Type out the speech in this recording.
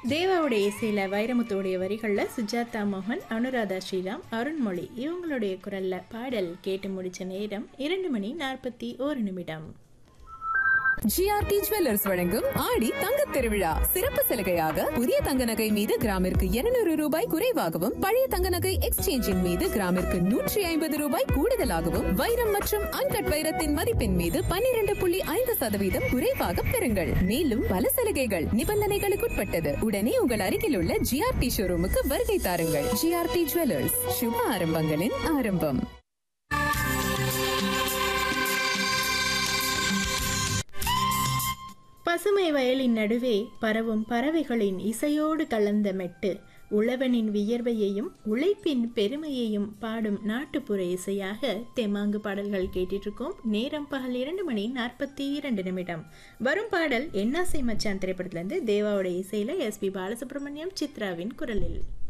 தேவாவுடைய இசையில் வைரமுத்துடைய வரிகளில் சுஜாதா மோகன் அனுராதா ஸ்ரீராம் அருண்மொழி இவங்களுடைய குரல்ல பாடல் கேட்டு முடிச்ச நேரம் இரண்டு மணி நாற்பத்தி ஒரு நிமிடம் ஜிஆர்டி ஜுவல்லர்ஸ் வழங்கும் ஆடி தங்கத் திருவிழா சிறப்பு சலுகையாக புதிய தங்க நகை மீது கிராமிற்கு 200 ரூபாய் குறைவாகவும் பழைய தங்க நகை எக்ஸ்சேஞ்சின் மீது கிராமிற்கு நூற்றி ஐம்பது ரூபாய் கூடுதலாகவும் வைரம் மற்றும் அன்கட் வைரத்தின் மதிப்பின் மீது 12.5% புள்ளி ஐந்து சதவீதம் குறைவாக பெறுங்கள் மேலும் பல சலுகைகள் நிபந்தனைகளுக்குட்பட்டது உடனே உங்கள் அருகில் உள்ள ஜிஆர்டி ஷோரூமுக்கு வருகை தாருங்கள் ஜிஆர்டி ஜுவல்லர்ஸ் சுப ஆரம்பங்களின் ஆரம்பம் பசுமை வயலின் நடுவே பரவும் பறவைகளின் இசையோடு கலந்த மெட்டு உழவனின் வியர்வையையும் உழைப்பின் பெருமையையும் பாடும் நாட்டுப்புற இசையாக தெமாங்கு பாடல்கள் கேட்டுட்டு இருக்கோம் நேரம் பகல் இரண்டு மணி நாற்பத்தி இரண்டு நிமிடம் வரும் பாடல் என்னாசை மச்சான் திரைப்படத்திலிருந்து தேவாவோட இசையில எஸ்பி பாலசுப்ரமணியம் சித்ராவின் குரலில்